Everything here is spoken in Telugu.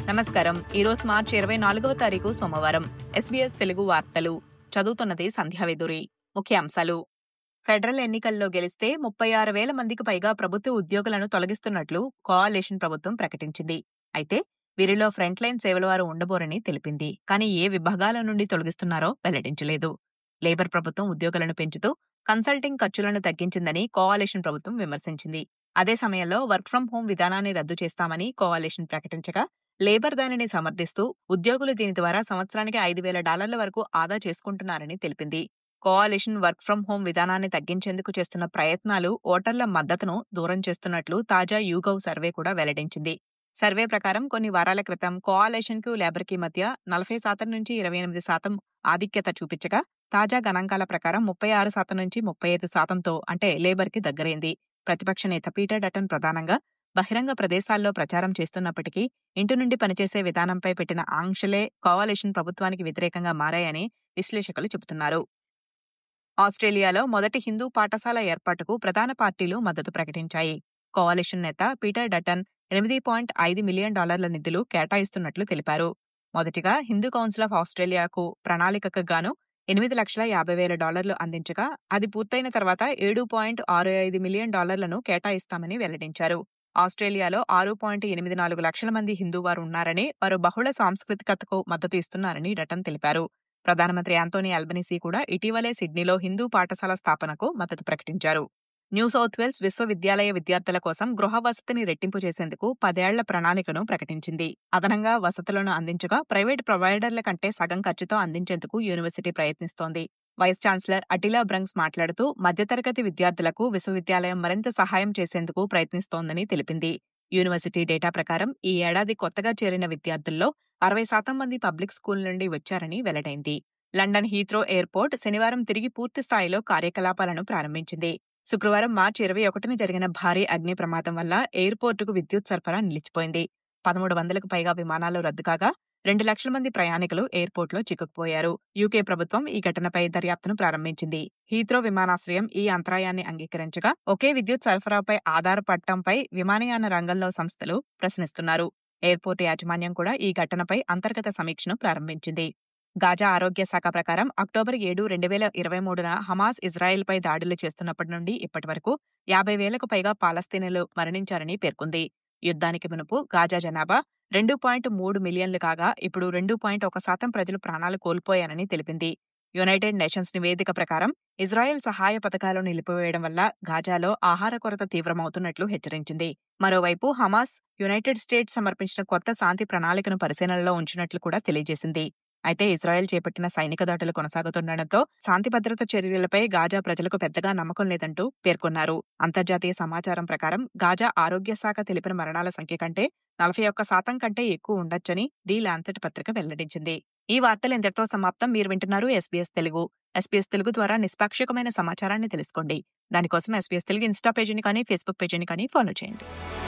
నమస్కారం ఈరోజు మార్చి ఇరవై నాలుగవ తారీఖు సోమవారం ఎస్బీఎస్ తెలుగు వార్తలు చదువుతున్నది సంధ్యావేదురి ముఖ్యాంశాలు ఫెడరల్ ఎన్నికల్లో గెలిస్తే ముప్పై ఆరు వేల మందికి పైగా ప్రభుత్వ ఉద్యోగులను తొలగిస్తున్నట్లు కోఆలేషన్ ప్రభుత్వం ప్రకటించింది అయితే వీరిలో ఫ్రంట్ లైన్ సేవల వారు ఉండబోరని తెలిపింది కానీ ఏ విభాగాల నుండి తొలగిస్తున్నారో వెల్లడించలేదు లేబర్ ప్రభుత్వం ఉద్యోగులను పెంచుతూ కన్సల్టింగ్ ఖర్చులను తగ్గించిందని కోఆలేషన్ ప్రభుత్వం విమర్శించింది అదే సమయంలో వర్క్ ఫ్రం హోం విధానాన్ని రద్దు చేస్తామని కోఆలేషన్ ప్రకటించగా లేబర్ దానిని సమర్థిస్తూ ఉద్యోగులు దీని ద్వారా సంవత్సరానికి ఐదు వేల డాలర్ల వరకు ఆదా చేసుకుంటున్నారని తెలిపింది కోఆలిషన్ వర్క్ ఫ్రం హోం విధానాన్ని తగ్గించేందుకు చేస్తున్న ప్రయత్నాలు ఓటర్ల మద్దతును దూరం చేస్తున్నట్లు తాజా యూగవ్ సర్వే కూడా వెల్లడించింది సర్వే ప్రకారం కొన్ని వారాల క్రితం కోఆలేషన్ కు లేబర్ కి మధ్య నలభై శాతం నుంచి ఇరవై ఎనిమిది శాతం ఆధిక్యత చూపించగా తాజా గణాంకాల ప్రకారం ముప్పై ఆరు శాతం నుంచి ముప్పై ఐదు శాతంతో అంటే లేబర్ కి దగ్గరైంది ప్రతిపక్ష నేత పీటర్ డటన్ ప్రధానంగా బహిరంగ ప్రదేశాల్లో ప్రచారం చేస్తున్నప్పటికీ ఇంటి నుండి పనిచేసే విధానంపై పెట్టిన ఆంక్షలే కోవాలేషన్ ప్రభుత్వానికి వ్యతిరేకంగా మారాయని విశ్లేషకులు చెబుతున్నారు ఆస్ట్రేలియాలో మొదటి హిందూ పాఠశాల ఏర్పాటుకు ప్రధాన పార్టీలు మద్దతు ప్రకటించాయి కోవాలిషన్ నేత పీటర్ డటన్ ఎనిమిది పాయింట్ ఐదు మిలియన్ డాలర్ల నిధులు కేటాయిస్తున్నట్లు తెలిపారు మొదటిగా హిందూ కౌన్సిల్ ఆఫ్ ఆస్ట్రేలియాకు ప్రణాళికకు గాను ఎనిమిది లక్షల యాభై వేల డాలర్లు అందించగా అది పూర్తయిన తర్వాత ఏడు పాయింట్ ఆరు ఐదు మిలియన్ డాలర్లను కేటాయిస్తామని వెల్లడించారు ఆస్ట్రేలియాలో ఆరు పాయింట్ ఎనిమిది నాలుగు లక్షల మంది హిందూవారు ఉన్నారని వారు బహుళ సాంస్కృతికతకు మద్దతు ఇస్తున్నారని డటన్ తెలిపారు ప్రధానమంత్రి యాంతోనీ అల్బనీసీ కూడా ఇటీవలే సిడ్నీలో హిందూ పాఠశాల స్థాపనకు మద్దతు ప్రకటించారు న్యూ సౌత్ వేల్స్ విశ్వవిద్యాలయ విద్యార్థుల కోసం గృహ వసతిని రెట్టింపు చేసేందుకు పదేళ్ల ప్రణాళికను ప్రకటించింది అదనంగా వసతులను అందించగా ప్రైవేట్ ప్రొవైడర్ల కంటే సగం ఖర్చుతో అందించేందుకు యూనివర్సిటీ ప్రయత్నిస్తోంది వైస్ ఛాన్సలర్ అటిలా బ్రంక్స్ మాట్లాడుతూ మధ్యతరగతి విద్యార్థులకు విశ్వవిద్యాలయం మరింత సహాయం చేసేందుకు ప్రయత్నిస్తోందని తెలిపింది యూనివర్సిటీ డేటా ప్రకారం ఈ ఏడాది కొత్తగా చేరిన విద్యార్థుల్లో అరవై శాతం మంది పబ్లిక్ స్కూల్ నుండి వచ్చారని వెల్లడైంది లండన్ హీత్రో ఎయిర్పోర్ట్ శనివారం తిరిగి పూర్తి స్థాయిలో కార్యకలాపాలను ప్రారంభించింది శుక్రవారం మార్చి ఇరవై ఒకటిన జరిగిన భారీ అగ్ని ప్రమాదం వల్ల ఎయిర్పోర్టుకు విద్యుత్ సరఫరా నిలిచిపోయింది పదమూడు వందలకు పైగా విమానాలు రద్దు కాగా రెండు లక్షల మంది ప్రయాణికులు ఎయిర్పోర్ట్లో చిక్కుకుపోయారు యూకే ప్రభుత్వం ఈ ఘటనపై దర్యాప్తును ప్రారంభించింది హీత్రో విమానాశ్రయం ఈ అంతరాయాన్ని అంగీకరించగా ఒకే విద్యుత్ సరఫరాపై ఆధారపడటంపై విమానయాన రంగంలో సంస్థలు ప్రశ్నిస్తున్నారు ఎయిర్పోర్టు యాజమాన్యం కూడా ఈ ఘటనపై అంతర్గత సమీక్షను ప్రారంభించింది గాజా ఆరోగ్య శాఖ ప్రకారం అక్టోబర్ ఏడు రెండు వేల ఇరవై మూడున హమాస్ ఇజ్రాయెల్పై దాడులు చేస్తున్నప్పటి నుండి ఇప్పటి వరకు యాభై వేలకు పైగా పాలస్తీనులు మరణించారని పేర్కొంది యుద్ధానికి మునుపు గాజా జనాభా రెండు పాయింట్ మూడు మిలియన్లు కాగా ఇప్పుడు రెండు పాయింట్ ఒక శాతం ప్రజలు ప్రాణాలు కోల్పోయారని తెలిపింది యునైటెడ్ నేషన్స్ నివేదిక ప్రకారం ఇజ్రాయెల్ సహాయ పథకాలు నిలిపివేయడం వల్ల గాజాలో ఆహార కొరత తీవ్రమవుతున్నట్లు హెచ్చరించింది మరోవైపు హమాస్ యునైటెడ్ స్టేట్స్ సమర్పించిన కొత్త శాంతి ప్రణాళికను పరిశీలనలో ఉంచినట్లు కూడా తెలియజేసింది అయితే ఇజ్రాయెల్ చేపట్టిన సైనిక దాడులు కొనసాగుతుండటంతో శాంతి భద్రత చర్యలపై గాజా ప్రజలకు పెద్దగా నమ్మకం లేదంటూ పేర్కొన్నారు అంతర్జాతీయ సమాచారం ప్రకారం గాజా ఆరోగ్య శాఖ తెలిపిన మరణాల సంఖ్య కంటే నలభై ఒక్క శాతం కంటే ఎక్కువ ఉండొచ్చని ది లాన్సెట్ పత్రిక వెల్లడించింది ఈ వార్తలు ఇంతటితో సమాప్తం మీరు వింటున్నారు ఎస్బీఎస్ తెలుగు ఎస్బీఎస్ తెలుగు ద్వారా నిష్పాక్షికమైన సమాచారాన్ని తెలుసుకోండి దానికోసం ఎస్బీఎస్ తెలుగు ఇన్స్టా పేజీని కానీ ఫేస్బుక్ పేజీని కానీ ఫాలో చేయండి